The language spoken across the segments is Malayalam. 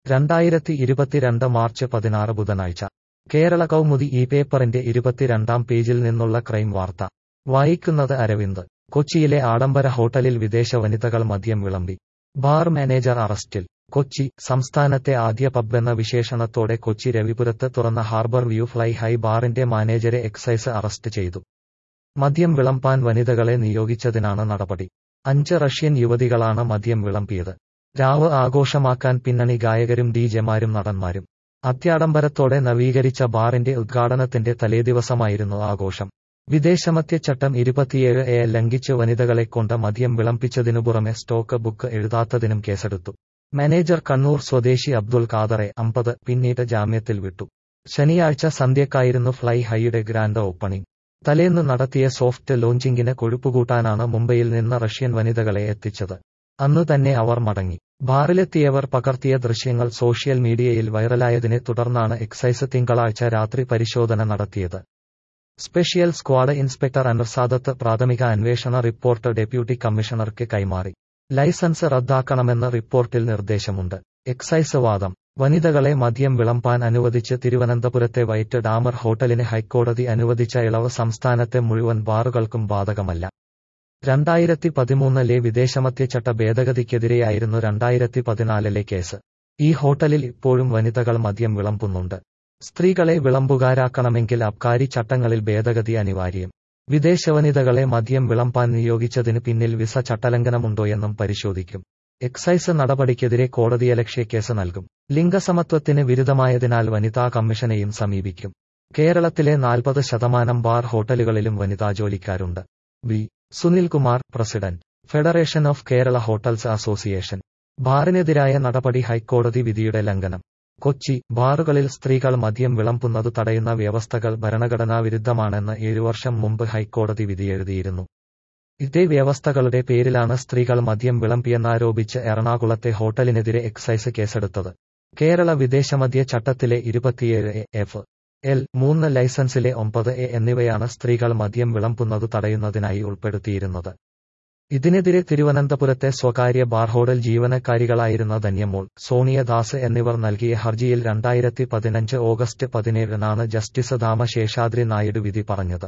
രണ്ടായിരത്തി ഇരുപത്തിരണ്ട് മാർച്ച് പതിനാറ് ബുധനാഴ്ച കേരള കൗമുദി ഈ പേപ്പറിന്റെ ഇരുപത്തിരണ്ടാം പേജിൽ നിന്നുള്ള ക്രൈം വാർത്ത വായിക്കുന്നത് അരവിന്ദ് കൊച്ചിയിലെ ആഡംബര ഹോട്ടലിൽ വിദേശ വനിതകൾ മദ്യം വിളമ്പി ബാർ മാനേജർ അറസ്റ്റിൽ കൊച്ചി സംസ്ഥാനത്തെ ആദ്യ പബ്ബെന്ന വിശേഷണത്തോടെ കൊച്ചി രവിപുരത്ത് തുറന്ന ഹാർബർ വ്യൂ ഫ്ലൈ ഹൈ ബാറിന്റെ മാനേജരെ എക്സൈസ് അറസ്റ്റ് ചെയ്തു മദ്യം വിളമ്പാൻ വനിതകളെ നിയോഗിച്ചതിനാണ് നടപടി അഞ്ച് റഷ്യൻ യുവതികളാണ് മദ്യം വിളമ്പിയത് രാവ് ആഘോഷമാക്കാൻ പിന്നണി ഗായകരും ഡിജെമാരും നടന്മാരും അത്യാഡംബരത്തോടെ നവീകരിച്ച ബാറിന്റെ ഉദ്ഘാടനത്തിന്റെ തലേദിവസമായിരുന്നു ആഘോഷം വിദേശമദ്യച്ചട്ടം ഇരുപത്തിയേഴ് എ ലംഘിച്ച് വനിതകളെ കൊണ്ട് മദ്യം വിളമ്പിച്ചതിനു പുറമെ സ്റ്റോക്ക് ബുക്ക് എഴുതാത്തതിനും കേസെടുത്തു മാനേജർ കണ്ണൂർ സ്വദേശി അബ്ദുൾ ഖാദറെ അമ്പത് പിന്നീട് ജാമ്യത്തിൽ വിട്ടു ശനിയാഴ്ച സന്ധ്യക്കായിരുന്നു ഫ്ലൈ ഹൈയുടെ ഗ്രാൻഡ് ഓപ്പണിംഗ് തലേന്ന് നടത്തിയ സോഫ്റ്റ് ലോഞ്ചിങ്ങിന് കൊഴുപ്പുകൂട്ടാനാണ് മുംബൈയിൽ നിന്ന് റഷ്യൻ വനിതകളെ എത്തിച്ചത് അന്നു തന്നെ അവർ മടങ്ങി ബാറിലെത്തിയവർ പകർത്തിയ ദൃശ്യങ്ങൾ സോഷ്യൽ മീഡിയയിൽ വൈറലായതിനെ തുടർന്നാണ് എക്സൈസ് തിങ്കളാഴ്ച രാത്രി പരിശോധന നടത്തിയത് സ്പെഷ്യൽ സ്ക്വാഡ് ഇൻസ്പെക്ടർ അനർസാദത്ത് പ്രാഥമിക അന്വേഷണ റിപ്പോർട്ട് ഡെപ്യൂട്ടി കമ്മീഷണർക്ക് കൈമാറി ലൈസൻസ് റദ്ദാക്കണമെന്ന് റിപ്പോർട്ടിൽ നിർദ്ദേശമുണ്ട് എക്സൈസ് വാദം വനിതകളെ മദ്യം വിളമ്പാൻ അനുവദിച്ച് തിരുവനന്തപുരത്തെ വൈറ്റ് ഡാമർ ഹോട്ടലിന് ഹൈക്കോടതി അനുവദിച്ച ഇളവ് സംസ്ഥാനത്തെ മുഴുവൻ ബാറുകൾക്കും ബാധകമല്ല രണ്ടായിരത്തി പതിമൂന്നിലെ വിദേശമദ്യച്ചട്ട ഭേദഗതിക്കെതിരെയായിരുന്നു രണ്ടായിരത്തി പതിനാലിലെ കേസ് ഈ ഹോട്ടലിൽ ഇപ്പോഴും വനിതകൾ മദ്യം വിളമ്പുന്നുണ്ട് സ്ത്രീകളെ വിളമ്പുകാരാക്കണമെങ്കിൽ അബ്കാരി ചട്ടങ്ങളിൽ ഭേദഗതി അനിവാര്യം വിദേശ വനിതകളെ മദ്യം വിളമ്പാൻ നിയോഗിച്ചതിന് പിന്നിൽ വിസ ചട്ടലംഘനമുണ്ടോയെന്നും പരിശോധിക്കും എക്സൈസ് നടപടിക്കെതിരെ കോടതിയലക്ഷ്യ കേസ് നൽകും ലിംഗസമത്വത്തിന് വിരുദ്ധമായതിനാൽ വനിതാ കമ്മീഷനെയും സമീപിക്കും കേരളത്തിലെ നാൽപ്പത് ശതമാനം ബാർ ഹോട്ടലുകളിലും വനിതാ ജോലിക്കാരുണ്ട് V Sunilkumar president federation of Kerala hotels association ബാറിനെതിരായ നടപടി ഹൈക്കോടതി വിധിയുടെ ലംഘനം കൊച്ചി ബാറുകളിൽ സ്ത്രീകൾ മദ്യം വിളമ്പുന്നത് തടയുന്ന വ്യവസ്ഥകൾ ഭരണഘടനാ വിരുദ്ധമാണെന്ന് ഏഴു വർഷം മുമ്പ് ഹൈക്കോടതി വിധിയെഴുതിയിരുന്നു ഇതേ വ്യവസ്ഥകളുടെ പേരിലാണ് സ്ത്രീകൾ മദ്യം വിളമ്പിയെന്നാരോപിച്ച് എറണാകുളത്തെ ഹോട്ടലിനെതിരെ എക്സൈസ് കേസെടുത്തത് കേരള വിദേശമദ്യ ചട്ടത്തിലെ ഇരുപത്തിയേഴ് എ എഫ് എൽ മൂന്ന് ലൈസൻസിലെ ഒമ്പത് എ എന്നിവയാണ് സ്ത്രീകൾ മദ്യം വിളമ്പുന്നത് തടയുന്നതിനായി ഉൾപ്പെടുത്തിയിരുന്നത് ഇതിനെതിരെ തിരുവനന്തപുരത്തെ സ്വകാര്യ ബാർഹോട്ടൽ ജീവനക്കാരികളായിരുന്ന ധന്യമോൾ സോണിയദാസ് എന്നിവർ നൽകിയ ഹർജിയിൽ രണ്ടായിരത്തി പതിനഞ്ച് ഓഗസ്റ്റ് പതിനേഴിനാണ് ജസ്റ്റിസ് ദാമ ശേഷാദ്രി നായിഡു വിധി പറഞ്ഞത്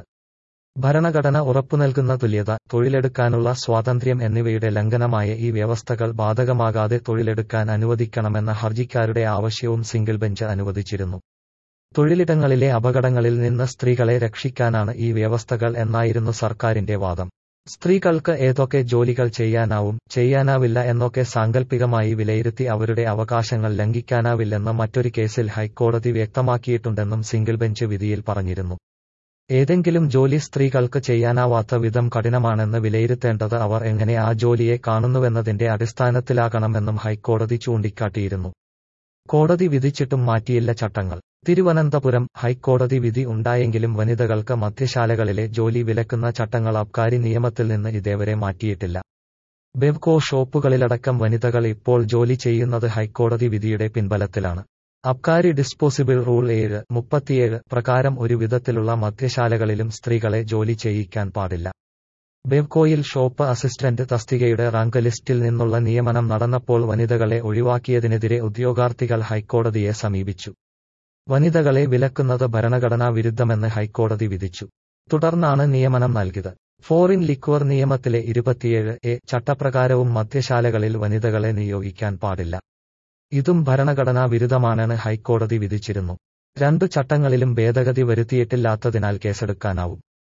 ഭരണഘടന ഉറപ്പുനൽകുന്ന തുല്യത തൊഴിലെടുക്കാനുള്ള സ്വാതന്ത്ര്യം എന്നിവയുടെ ലംഘനമായ ഈ വ്യവസ്ഥകൾ ബാധകമാകാതെ തൊഴിലെടുക്കാൻ അനുവദിക്കണമെന്ന ഹർജിക്കാരുടെ ആവശ്യവും സിംഗിൾ ബെഞ്ച് അനുവദിച്ചിരുന്നു തൊഴിലിടങ്ങളിലെ അപകടങ്ങളിൽ നിന്ന് സ്ത്രീകളെ രക്ഷിക്കാനാണ് ഈ വ്യവസ്ഥകൾ എന്നായിരുന്നു സർക്കാരിന്റെ വാദം സ്ത്രീകൾക്ക് ഏതൊക്കെ ജോലികൾ ചെയ്യാനാവും ചെയ്യാനാവില്ല എന്നൊക്കെ സാങ്കല്പികമായി വിലയിരുത്തി അവരുടെ അവകാശങ്ങൾ ലംഘിക്കാനാവില്ലെന്ന് മറ്റൊരു കേസിൽ ഹൈക്കോടതി വ്യക്തമാക്കിയിട്ടുണ്ടെന്നും സിംഗിൾ ബെഞ്ച് വിധിയിൽ പറഞ്ഞിരുന്നു ഏതെങ്കിലും ജോലി സ്ത്രീകൾക്ക് ചെയ്യാനാവാത്ത വിധം കഠിനമാണെന്ന് വിലയിരുത്തേണ്ടത് അവർ എങ്ങനെ ആ ജോലിയെ കാണുന്നുവെന്നതിന്റെ അടിസ്ഥാനത്തിലാകണമെന്നും ഹൈക്കോടതി ചൂണ്ടിക്കാട്ടിയിരുന്നു കോടതി വിധിച്ചിട്ടും മാറ്റിയില്ല ചട്ടങ്ങൾ തിരുവനന്തപുരം ഹൈക്കോടതി വിധി ഉണ്ടായെങ്കിലും വനിതകൾക്ക് മദ്യശാലകളിലെ ജോലി വിലക്കുന്ന ചട്ടങ്ങൾ അബ്കാരി നിയമത്തിൽ നിന്ന് ഇതേവരെ മാറ്റിയിട്ടില്ല ബെവ്കോ ഷോപ്പുകളിലടക്കം വനിതകൾ ഇപ്പോൾ ജോലി ചെയ്യുന്നത് ഹൈക്കോടതി വിധിയുടെ പിൻബലത്തിലാണ് അബ്കാരി ഡിസ്പോസിബിൾ റൂൾ ഏഴ് മുപ്പത്തിയേഴ് പ്രകാരം ഒരു വിധത്തിലുള്ള മദ്യശാലകളിലും സ്ത്രീകളെ ജോലി ചെയ്യിക്കാൻ പാടില്ല ബെവ്കോയിൽ ഷോപ്പ് അസിസ്റ്റന്റ് തസ്തികയുടെ റാങ്ക് ലിസ്റ്റിൽ നിന്നുള്ള നിയമനം നടന്നപ്പോൾ വനിതകളെ ഒഴിവാക്കിയതിനെതിരെ ഉദ്യോഗാർത്ഥികൾ ഹൈക്കോടതിയെ സമീപിച്ചു വനിതകളെ വിലക്കുന്നത് ഭരണഘടനാ വിരുദ്ധമെന്ന് ഹൈക്കോടതി വിധിച്ചു തുടർന്നാണ് നിയമനം നൽകിയത് ഫോറിൻ ലിക്വർ നിയമത്തിലെ ഇരുപത്തിയേഴ് എ ചട്ടപ്രകാരവും മദ്യശാലകളിൽ വനിതകളെ നിയോഗിക്കാൻ പാടില്ല ഇതും ഭരണഘടനാ വിരുദ്ധമാണെന്ന് ഹൈക്കോടതി വിധിച്ചിരുന്നു രണ്ടു ചട്ടങ്ങളിലും ഭേദഗതി വരുത്തിയിട്ടില്ലാത്തതിനാൽ കേസെടുക്കാനാവും